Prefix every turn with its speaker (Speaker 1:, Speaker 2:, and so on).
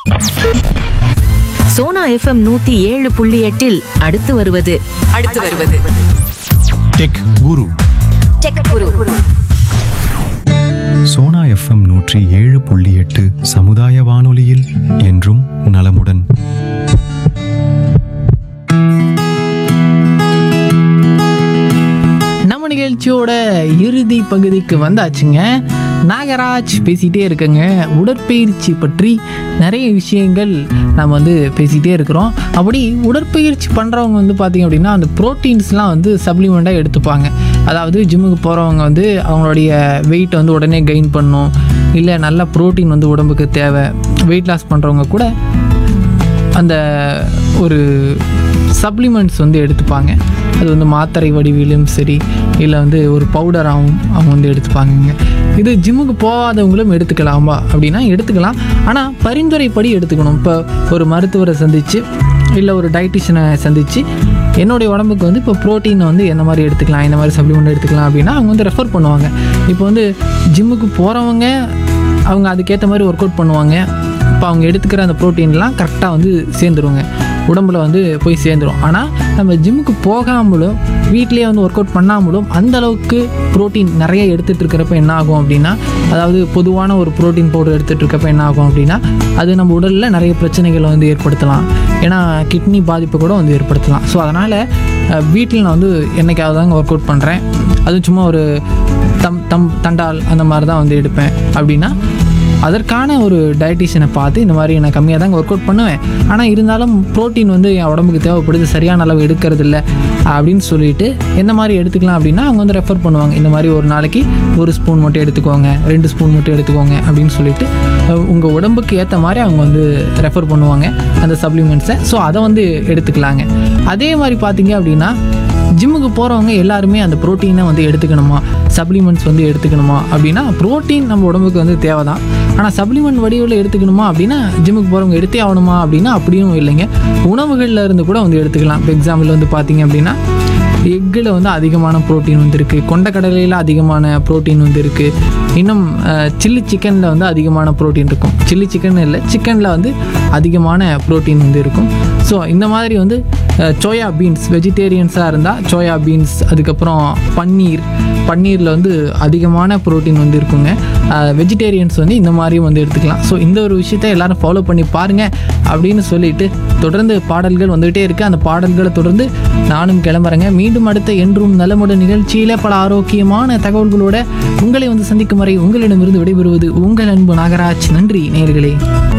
Speaker 1: Sona FM நூத்தி ஏழு புள்ளி எட்டில் அடுத்து வருவது
Speaker 2: அடுத்து வருவது
Speaker 3: டெக் குரு
Speaker 2: டெக் குரு
Speaker 3: சோனா எஃப்எம் நூற்றி ஏழு புள்ளி எட்டு சமுதாய வானொலியில் என்றும் நலமுடன்
Speaker 4: நம்ம நிகழ்ச்சியோட இறுதி பகுதிக்கு வந்தாச்சுங்க நாகராஜ் பேசிகிட்டே இருக்கங்க உடற்பயிற்சி பற்றி நிறைய விஷயங்கள் நம்ம வந்து பேசிகிட்டே இருக்கிறோம் அப்படி உடற்பயிற்சி பண்ணுறவங்க வந்து பார்த்திங்க அப்படின்னா அந்த ப்ரோட்டீன்ஸ்லாம் வந்து சப்ளிமெண்ட்டாக எடுத்துப்பாங்க அதாவது ஜிம்முக்கு போகிறவங்க வந்து அவங்களுடைய வெயிட் வந்து உடனே கெயின் பண்ணும் இல்லை நல்ல ப்ரோட்டீன் வந்து உடம்புக்கு தேவை வெயிட் லாஸ் பண்ணுறவங்க கூட அந்த ஒரு சப்ளிமெண்ட்ஸ் வந்து எடுத்துப்பாங்க அது வந்து மாத்திரை வடிவிலும் சரி இல்லை வந்து ஒரு பவுடராகவும் அவங்க வந்து எடுத்துப்பாங்கங்க இது ஜிம்முக்கு போகாதவங்களும் எடுத்துக்கலாமா அப்படின்னா எடுத்துக்கலாம் ஆனால் பரிந்துரைப்படி எடுத்துக்கணும் இப்போ ஒரு மருத்துவரை சந்தித்து இல்லை ஒரு டயட்டிஷியனை சந்தித்து என்னுடைய உடம்புக்கு வந்து இப்போ ப்ரோட்டீனை வந்து என்ன மாதிரி எடுத்துக்கலாம் இந்த மாதிரி சப்ளிமெண்ட் எடுத்துக்கலாம் அப்படின்னா அவங்க வந்து ரெஃபர் பண்ணுவாங்க இப்போ வந்து ஜிம்முக்கு போகிறவங்க அவங்க அதுக்கேற்ற மாதிரி ஒர்க் அவுட் பண்ணுவாங்க இப்போ அவங்க எடுத்துக்கிற அந்த ப்ரோட்டீன்லாம் கரெக்டாக வந்து சேர்ந்துருங்க உடம்புல வந்து போய் சேர்ந்துரும் ஆனால் நம்ம ஜிம்முக்கு போகாமலும் வீட்டிலேயே வந்து ஒர்க் அவுட் பண்ணாமலும் அந்த அளவுக்கு ப்ரோட்டீன் நிறைய எடுத்துகிட்டு இருக்கிறப்ப என்ன ஆகும் அப்படின்னா அதாவது பொதுவான ஒரு ப்ரோட்டீன் பவுடர் எடுத்துகிட்டு இருக்கப்ப என்ன ஆகும் அப்படின்னா அது நம்ம உடலில் நிறைய பிரச்சனைகளை வந்து ஏற்படுத்தலாம் ஏன்னா கிட்னி பாதிப்பை கூட வந்து ஏற்படுத்தலாம் ஸோ அதனால் வீட்டில் நான் வந்து என்னைக்காவது தாங்க ஒர்க் அவுட் பண்ணுறேன் அதுவும் சும்மா ஒரு தம் தம் தண்டால் அந்த மாதிரி தான் வந்து எடுப்பேன் அப்படின்னா அதற்கான ஒரு டயட்டிஷியனை பார்த்து இந்த மாதிரி நான் கம்மியாக தாங்க ஒர்க் அவுட் பண்ணுவேன் ஆனால் இருந்தாலும் ப்ரோட்டீன் வந்து என் உடம்புக்கு தேவைப்படுது சரியான அளவு எடுக்கிறது இல்லை அப்படின்னு சொல்லிட்டு எந்த மாதிரி எடுத்துக்கலாம் அப்படின்னா அவங்க வந்து ரெஃபர் பண்ணுவாங்க இந்த மாதிரி ஒரு நாளைக்கு ஒரு ஸ்பூன் மட்டும் எடுத்துக்கோங்க ரெண்டு ஸ்பூன் மட்டும் எடுத்துக்கோங்க அப்படின்னு சொல்லிட்டு உங்கள் உடம்புக்கு ஏற்ற மாதிரி அவங்க வந்து ரெஃபர் பண்ணுவாங்க அந்த சப்ளிமெண்ட்ஸை ஸோ அதை வந்து எடுத்துக்கலாங்க அதே மாதிரி பார்த்தீங்க அப்படின்னா ஜிம்முக்கு போகிறவங்க எல்லாருமே அந்த ப்ரோட்டீனை வந்து எடுத்துக்கணுமா சப்ளிமெண்ட்ஸ் வந்து எடுத்துக்கணுமா அப்படின்னா ப்ரோட்டீன் நம்ம உடம்புக்கு வந்து தேவை தான் ஆனால் சப்ளிமெண்ட் வடிவில் எடுத்துக்கணுமா அப்படின்னா ஜிம்முக்கு போகிறவங்க எடுத்தே ஆகணுமா அப்படின்னா அப்படியும் இல்லைங்க உணவுகளில் இருந்து கூட வந்து எடுத்துக்கலாம் இப்போ எக்ஸாம்பிள் வந்து பார்த்தீங்க அப்படின்னா எக்கில் வந்து அதிகமான ப்ரோட்டீன் வந்து இருக்குது கொண்டக்கடலையில் அதிகமான ப்ரோட்டீன் வந்து இருக்குது இன்னும் சில்லி சிக்கனில் வந்து அதிகமான ப்ரோட்டீன் இருக்கும் சில்லி சிக்கன் இல்லை சிக்கனில் வந்து அதிகமான ப்ரோட்டீன் வந்து இருக்கும் ஸோ இந்த மாதிரி வந்து சோயா பீன்ஸ் வெஜிடேரியன்ஸாக இருந்தால் சோயா பீன்ஸ் அதுக்கப்புறம் பன்னீர் பன்னீரில் வந்து அதிகமான ப்ரோட்டீன் வந்து இருக்குங்க வெஜிடேரியன்ஸ் வந்து இந்த மாதிரியும் வந்து எடுத்துக்கலாம் ஸோ இந்த ஒரு விஷயத்தை எல்லாரும் ஃபாலோ பண்ணி பாருங்கள் அப்படின்னு சொல்லிட்டு தொடர்ந்து பாடல்கள் வந்துகிட்டே இருக்குது அந்த பாடல்களை தொடர்ந்து நானும் கிளம்புறேங்க மீண்டும் அடுத்த என்றும் நலமுடன் நிகழ்ச்சியில் பல ஆரோக்கியமான தகவல்களோட உங்களை வந்து சந்திக்கும் வரை உங்களிடமிருந்து விடைபெறுவது உங்கள் அன்பு நாகராஜ் நன்றி நேயர்களே